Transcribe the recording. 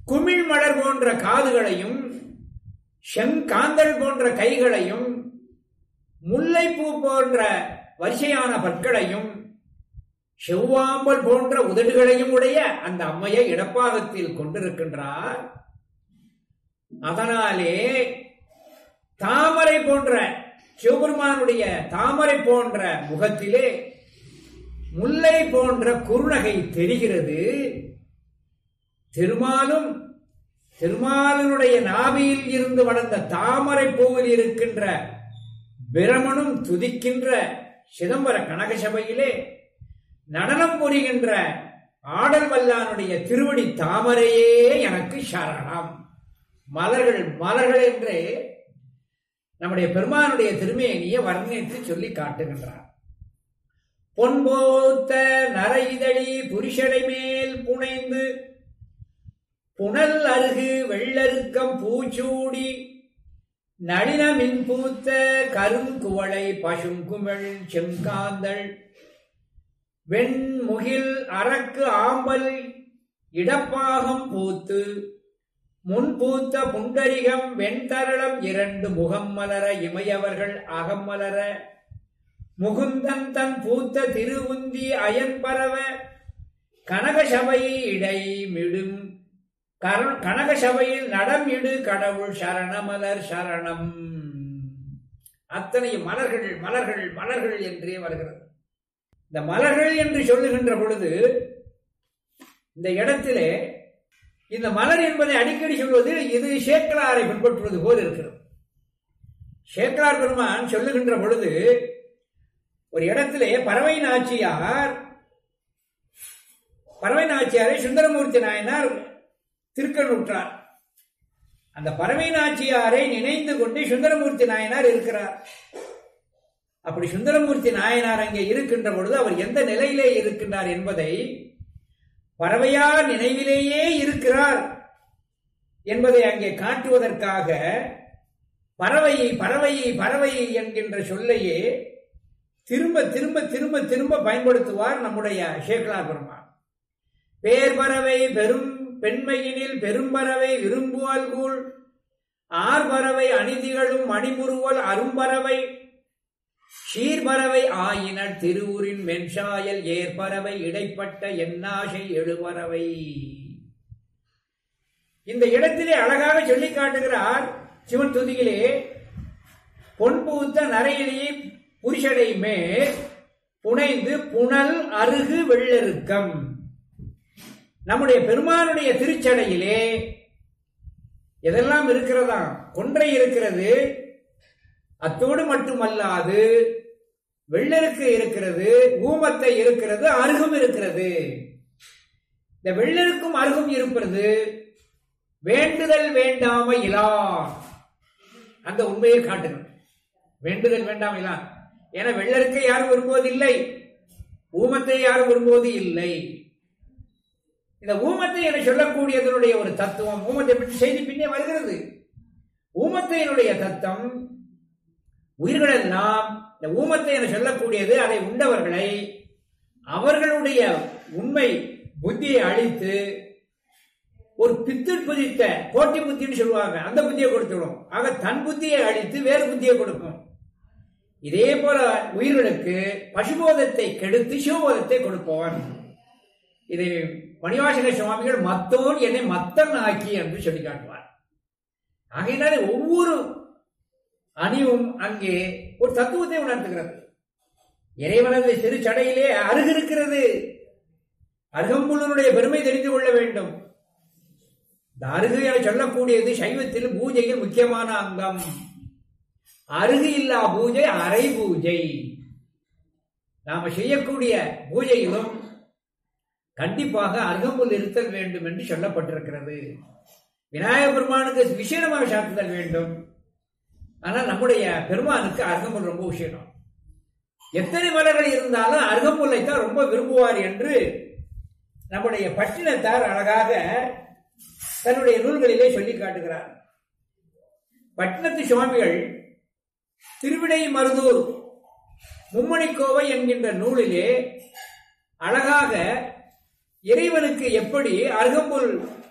குமிழ் மலர் போன்ற காதுகளையும் செங்காந்தல் போன்ற கைகளையும் முல்லைப்பூ போன்ற வரிசையான பற்களையும் செவ்வாம்பல் போன்ற உதடுகளையும் உடைய அந்த அம்மையை இடப்பாகத்தில் கொண்டிருக்கின்றார் அதனாலே தாமரை போன்ற சிவபெருமானுடைய தாமரை போன்ற முகத்திலே முல்லை போன்ற குறுநகை தெரிகிறது திருமாலும் திருமாலினுடைய நாபியில் இருந்து வளர்ந்த தாமரை பூவில் இருக்கின்ற பிரமனும் துதிக்கின்ற சிதம்பர கனக சபையிலே நடனம் புரிகின்ற ஆடல் வல்லானுடைய திருவடி தாமரையே எனக்கு சரணம் மலர்கள் மலர்கள் என்று நம்முடைய பெருமானுடைய திருமேனியை வர்ணித்து சொல்லி காட்டுகின்றார் பொன்போத்த நரைதழி புரிஷடை மேல் புனைந்து புனல் அருகு வெள்ளருக்கம் பூச்சூடி நளின மின் பூத்த கருங்குவளை பசுங்குமிழ் செங்காந்தள் வெண்முகில் அரக்கு ஆம்பல் இடப்பாகம் பூத்து முன் பூத்த புண்டரிகம் வெண்தரளம் இரண்டு முகம் மலர இமையவர்கள் அகம் மலர முகுந்தன் தன் பூத்த திருவுந்தி அயன் பரவ கனகசபை இடை மிடும் கர- கனகசபையில் நடம் இடு கடவுள் சரணமலர் சரணம் அத்தனை மலர்கள் மலர்கள் மலர்கள் என்றே வருகிறது இந்த மலர்கள் என்று சொல்லுகின்ற பொழுது இந்த இடத்திலே இந்த மலர் என்பதை அடிக்கடி சொல்வது இது சேக்கலாரை பின்பற்றுவது போல் இருக்கிறது சேக்கலார் பெருமான் சொல்லுகின்ற பொழுது ஒரு இடத்திலே பறவை நாச்சியார் பறவை நாச்சியாரை சுந்தரமூர்த்தி நாயனார் திருக்கண்ணுற்றார் அந்த பறவை நாச்சியாரை நினைந்து கொண்டு சுந்தரமூர்த்தி நாயனார் இருக்கிறார் அப்படி சுந்தரமூர்த்தி நாயனார் அங்கே இருக்கின்ற பொழுது அவர் எந்த நிலையிலே இருக்கின்றார் என்பதை பறவையார் நினைவிலேயே இருக்கிறார் என்பதை அங்கே காட்டுவதற்காக பறவை பறவை பறவை என்கின்ற சொல்லையே திரும்ப திரும்ப திரும்ப திரும்ப பயன்படுத்துவார் நம்முடைய சேக்கலார் பெருமான் பேர்பறவை பெரும் பெண்மையினில் பெரும்பறவை விரும்புவல் கூழ் ஆர்பறவை அணிதிகளும் மணிமுறுவல் அரும்பறவை சீர்பறவை ஆயினர் திருவுரின் மென்சாயல் ஏற்பறவை இடைப்பட்ட எண்ணாசை எழுபறவை இந்த இடத்திலே அழகாக சொல்லி காட்டுகிறார் சிவன் துதியிலே பொன் பூத்த நரையிலேயே புரிஷடை மேல் புனைந்து புனல் அருகு வெள்ளருக்கம் நம்முடைய பெருமானுடைய திருச்சடையிலே எதெல்லாம் இருக்கிறதா கொன்றை இருக்கிறது அத்தோடு மட்டுமல்லாது வெள்ளருக்கு இருக்கிறது ஊமத்தை இருக்கிறது அருகும் இருக்கிறது இந்த வெள்ளருக்கும் அருகும் இருப்பது வேண்டுதல் வேண்டாம இலா அந்த உண்மையை காட்டுகிறது வேண்டுதல் வேண்டாம் இலா ஏன்னா வெள்ளருக்கை யாரும் விரும்புவதில்லை ஊமத்தை யாரும் விரும்புவது இல்லை இந்த ஊமத்தை என சொல்லக்கூடியதனுடைய ஒரு தத்துவம் ஊமத்தை பற்றி செய்தி பின்னே வருகிறது ஊமத்தையினுடைய தத்துவம் உயிர்களெல்லாம் இந்த ஊமத்தை என சொல்லக்கூடியது அதை உண்டவர்களை அவர்களுடைய உண்மை புத்தியை அழித்து ஒரு பித்து புதித்த போட்டி புத்தின்னு சொல்லுவாங்க அந்த புத்தியை கொடுத்துடும் ஆக தன் புத்தியை அழித்து வேறு புத்தியை கொடுக்கும் இதே போல உயிர்களுக்கு பசுபோதத்தை கெடுத்து சிவபோதத்தை கொடுப்பவன் இதை மணிவாசக சுவாமிகள் மத்தோன் என்னை மத்தன் ஆக்கி என்று சொல்லி காட்டுவார் ஆகையினாலே ஒவ்வொரு அணிவும் அங்கே ஒரு தத்துவத்தை உணர்த்துகிறது இறைவனது திருச்சடையிலே அருகு இருக்கிறது அருகம்புல்லனுடைய பெருமை தெரிந்து கொள்ள வேண்டும் இந்த அருகு என சொல்லக்கூடியது சைவத்தில் பூஜையில் முக்கியமான அங்கம் அருகு இல்லா பூஜை அரை பூஜை நாம செய்யக்கூடிய பூஜையிலும் கண்டிப்பாக அருகம்புல் இருத்தல் வேண்டும் என்று சொல்லப்பட்டிருக்கிறது விநாயக பெருமானுக்கு விசேடமாக சாத்துதல் வேண்டும் ஆனால் நம்முடைய பெருமானுக்கு அருகம்புல் ரொம்ப விஷயம் எத்தனை மலர்கள் இருந்தாலும் அருகம்புல்லை தான் ரொம்ப விரும்புவார் என்று நம்முடைய பட்டினத்தார் அழகாக தன்னுடைய நூல்களிலே சொல்லி காட்டுகிறார் பட்டினத்து சுவாமிகள் திருவிடை மருதூர் மும்மணிக்கோவை என்கின்ற நூலிலே அழகாக இறைவனுக்கு எப்படி அருகம்புல்